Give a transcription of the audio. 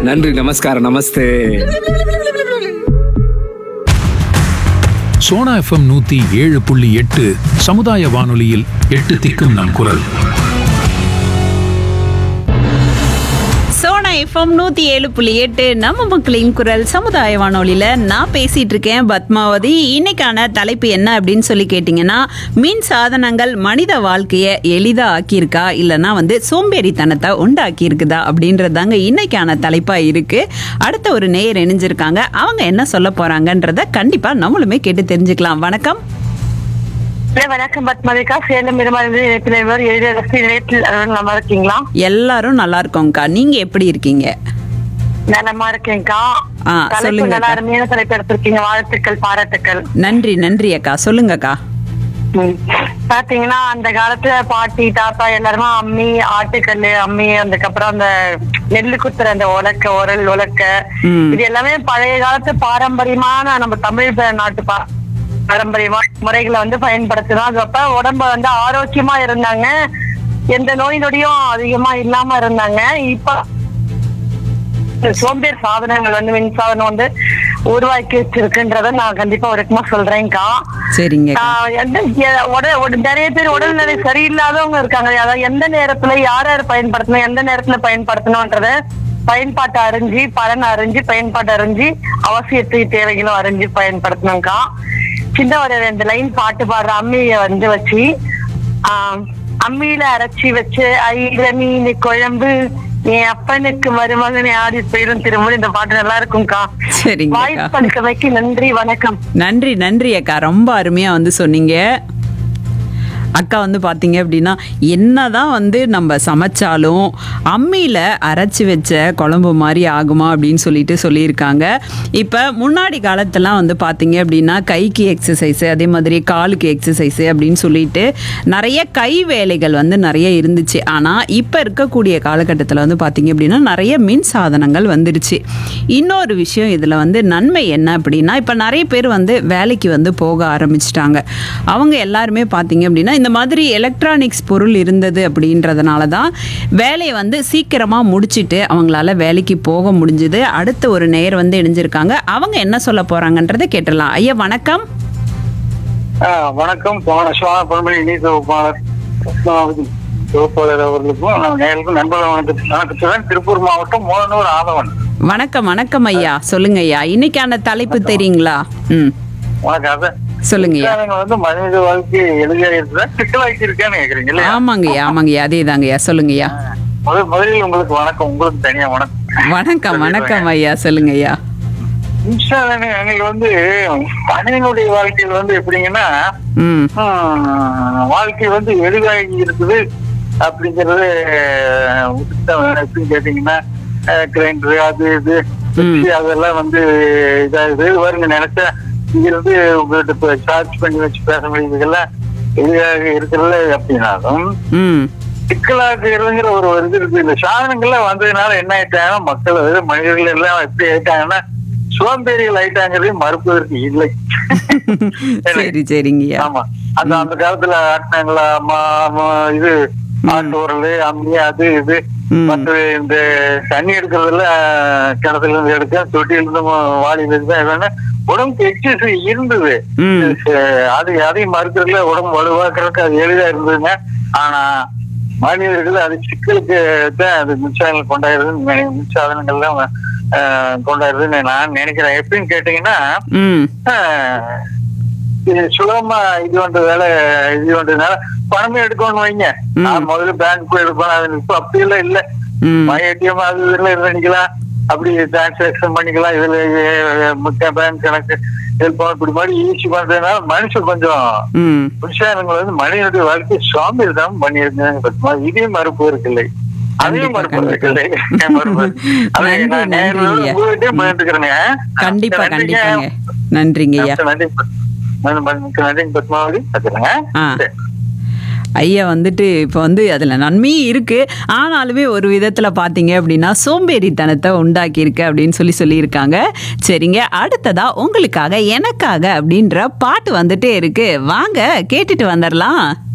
நன்றி நமஸ்காரம் நமஸ்தே சோனா எஃப்எம் நூத்தி ஏழு புள்ளி எட்டு சமுதாய வானொலியில் எட்டு திக்கும் நம் குரல் சோனா எஃப்எம் நூத்தி ஏழு புள்ளி எட்டு நம்ம மக்களின் குரல் சமுதாய வானொலியில நான் பேசிட்டு இருக்கேன் பத்மாவதி இன்னைக்கான தலைப்பு என்ன அப்படின்னு சொல்லி கேட்டிங்கன்னா மின் சாதனங்கள் மனித வாழ்க்கையை எளிதா ஆக்கியிருக்கா இல்லைன்னா வந்து சோம்பேறித்தனத்தை உண்டாக்கி இருக்குதா அப்படின்றது தாங்க இன்னைக்கான தலைப்பா இருக்கு அடுத்த ஒரு நேயர் இணைஞ்சிருக்காங்க அவங்க என்ன சொல்ல போறாங்கன்றத கண்டிப்பா நம்மளுமே கேட்டு தெரிஞ்சுக்கலாம் வணக்கம் இல்ல, வணக்கம் பத்மதிகா சேலம் இருமாதி இணைப்பினர் எழுதிய ரசி நிலையத்தில் அலுவலர் நல்லா இருக்கீங்களா எல்லாரும் நல்லா இருக்கோங்கக்கா நீங்க எப்படி இருக்கீங்க நலமா இருக்கேன்க்கா ஆ, தலைப்பு சொல்லுங்கக்கா. நல்லா அருமையான தலைப்பு எடுத்திருக்கீங்க வாழ்த்துக்கள் பாராட்டுக்கள் நன்றி நன்றி அக்கா சொல்லுங்கக்கா ம். பாத்தீங்கன்னா அந்த காலத்துல பாட்டி தாத்தா எல்லாருமே அம்மி ஆட்டுக்கல்லு அம்மி அதுக்கப்புறம் அந்த நெல்லு குத்துற அந்த உலக்க உரல் உலக்க ம். இது எல்லாமே பழைய காலத்து பாரம்பரியமான நம்ம தமிழ் ப- நாட்டு பா- பாரம்பரியமான முறைகளை வந்து பயன்படுத்தினோம் அது அப்ப உடம்ப வந்து ஆரோக்கியமா இருந்தாங்க எந்த நோய் நொடியும் அதிகமா இல்லாம இருந்தாங்க இப்ப இந்த சோம்பேறி சாதனங்கள் வந்து மின் சாதனம் வந்து உருவாக்கி வச்சிருக்குன்றத நான் கண்டிப்பா ஒருக்குமா சொல்றேன்க்கா சரிங்கக்கா ஆஹ் எந்த எ- உட- உட- நிறைய பேர் உடல்நிலை சரியில்லாதவங்க இருக்காங்க அதாவது எந்த நேரத்துல யார் யார் பயன்படுத்தணும் எந்த நேரத்துல பயன்படுத்தணும்ன்றத பயன்பாட்டை அறிஞ்சு பலன் அறிஞ்சு பயன்பாட்டை அறிஞ்சு அவசியத்தை தேவைகளும் அறிஞ்சு பயன்படுத்தணும்க்கா சின்ன ஒரு ரெண்டு லைன் பாட்டு பாடுற அம்மிய வந்து வச்சு ஆஹ் அம்மியில அரைச்சி வச்சு ஐர மீன் குழம்பு என் அப்பனுக்கு மருமகனை ஆடி போயிடும் திரும்ப இந்த பாட்டு நல்லா இருக்கும்க்கா சரிங்கக்கா வாய்ப்பு அளித்தமைக்கு நன்றி வணக்கம் நன்றி நன்றி அக்கா ரொம்ப அருமையா வந்து சொன்னீங்க அக்கா வந்து பார்த்தீங்க அப்படின்னா என்னதான் வந்து நம்ம சமைச்சாலும் அம்மியில் அரைச்சி வச்ச குழம்பு மாதிரி ஆகுமா அப்படின்னு சொல்லிட்டு சொல்லியிருக்காங்க இப்போ முன்னாடி காலத்துலாம் வந்து பார்த்தீங்க அப்படின்னா கைக்கு எக்ஸசைஸு அதே மாதிரி காலுக்கு எக்ஸசைஸு அப்படின்னு சொல்லிட்டு நிறைய கை வேலைகள் வந்து நிறைய இருந்துச்சு ஆனால் இப்போ இருக்கக்கூடிய காலகட்டத்தில் வந்து பார்த்தீங்க அப்படின்னா நிறைய மின் சாதனங்கள் வந்துடுச்சு இன்னொரு விஷயம் இதில் வந்து நன்மை என்ன அப்படின்னா இப்போ நிறைய பேர் வந்து வேலைக்கு வந்து போக ஆரம்பிச்சிட்டாங்க அவங்க எல்லாருமே பார்த்தீங்க அப்படின்னா இந்த மாதிரி எலக்ட்ரானிக்ஸ் பொருள் இருந்தது அப்படின்றதுனால தான் வேலையை வந்து சீக்கிரமாக முடிச்சிட்டு அவங்களால வேலைக்கு போக முடிஞ்சுது அடுத்த ஒரு நேர் வந்து இணைஞ்சிருக்காங்க அவங்க என்ன சொல்ல போகிறாங்கன்றதை கேட்டலாம் ஐயா வணக்கம் ஆ, வணக்கம் போன சிவான பண்பணி இணை தொகுப்பாளர் பத்மாவதி தொகுப்பாளர் அவர்களுக்கும் நம்ம நேர்களுக்கும் நண்பர்கள் வணக்கத்து- வணக்கத்துடன் திருப்பூர் மாவட்டம் மூலனூர் ஆதவன் வணக்கம் வணக்கம் ஐயா சொல்லுங்க ஐயா இன்னைக்கான தலைப்பு தெரியுங்களா ம் உனக்கு அதை சொல்லுங்க ஐயா விஞ்ஞானங்கள் வந்து மனித வாழ்க்கை எளிதாக இருக்குதா சிக்கலாக்கி இருக்கான்னு கேக்குறீங்க இல்லையா ஆமாங்கய்யா ஆமாங்கய்யா அதே தாங்கய்யா சொல்லுங்கய்யா முதல் முதலில் உங்களுக்கு வணக்கம் உங்களுக்கு தனியா வணக்கம் வணக்கம் வணக்கம் ஐயா சொல்லுங்க ஐயா மின்சாரங்கள் வந்து மனிதனுடைய வாழ்க்கையில் வந்து எப்படிங்கன்னா ம் ஹம், வாழ்க்கை வந்து எளிதாகி இருக்குது அப்படிங்கறது அஹ், எப்படின்னு கேட்டீங்கன்னா கிரைண்டர் அது இது மிக்ஸி அதெல்லாம் வந்து இதாகுது வருங்க நினைச்சா இங்க இருந்து உங்ககிட்ட இப்ப சார்ஜ் பண்ணி வச்சு பேச முடியுதுக்கெல்லாம் எளிதாக இருக்கிறது அப்படின்னாலும் ம் சிக்கலாக்குறதுங்கிற ஒரு ஒரு இது இருக்கு இந்த சாதனங்கள்லாம் வந்ததுனால என்ன ஆயிட்டாங்கன்னா மக்கள் அதாவது மனிதர்கள் எல்லாம் எப்படி ஆயிட்டாங்கன்னா சோம்பேறிகள் ஆயிட்டாங்கிறதே மறுப்பதற்கு இல்லை சரி சரிங்கய்யா ஆமா அந்த அந்த காலத்துல ஆட்டினாங்களா அம்மா அம்மா, இது ஆட்டு உரல் அம்மி அது இது ம். மற்ற இந்த தண்ணி எடுக்கிறதுல கிணத்துல இருந்து எடுக்க தொட்டியில இருந்து வாளியில இருந்து வேணா உடம்புக்கு எக்ஸசைஸ் இருந்தது ம். அஹ் அது அதையும் மறுக்கிறதுல உடம்பு வலுவாக்குறதுக்கு அது எளிதா இருந்ததுங்க ஆனா மனிதர்கள் அது சிக்கலுக்கு தான் அது மின்சாரங்கள் கொண்டாடுறதுன்னு நினை- மின்சாதனங்கள்லாம் அஹ், கொண்டாடுறதுன்னு நான் நினைக்கிறேன் எப்படின்னு கேட்டீங்கன்னா ம் ஆஹ் இது சுலபமா இது பண்ற வேலை இது பண்றதுனால பணமே எடுக்கணும்னு வைங்க ம். நான் முதல்ல பேங்க் போய் எடுக்கணும் அது இப்ப அப்படி எல்லாம் இல்ல ம் ஏடிஎம் அது இதுல இது பண்ணிக்கலாம் அப்படி டிரான்சாக்சன் பண்ணிக்கலாம் இதுல முக்கிய பேங்க் கணக்கு ஹெல்ப் இப்படி மாதிரி ஈஸி பண்றதுனால மனுஷன் கொஞ்சம் ம் புருஷானங்கள் வந்து மனிதனுடைய வாழ்க்கை சோம்பேறிதான் பண்ணியிருக்காங்க பத்மா இதையும் மறுப்பு இல்லை அதையும் கண்டிப்பா, மறுப்பு இல்லை மறுப்பு அதை நன்றி, நான் நேரில் நன்றிங்க. உங்ககிட்டயும் பகிர்ந்துக்கிறேங்க கண்டிப்பா நன்றிங்க. கண்டிப்பாங்க நன்றிங்க ஐயா நன்றி நன்றி நன்றி பத்மாவதி வச்சுருங்க ஆ. ஐயா வந்துட்டு இப்போ வந்து அதில் நன்மையும் இருக்குது ஆனாலுமே ஒரு விதத்தில் பார்த்தீங்க அப்படின்னா சோம்பேறித்தனத்தை உண்டாக்கியிருக்கு அப்படின்னு சொல்லி சொல்லியிருக்காங்க சரிங்க அடுத்ததா உங்களுக்காக எனக்காக அப்படின்ற பாட்டு வந்துட்டே இருக்கு வாங்க கேட்டுட்டு வந்துடலாம்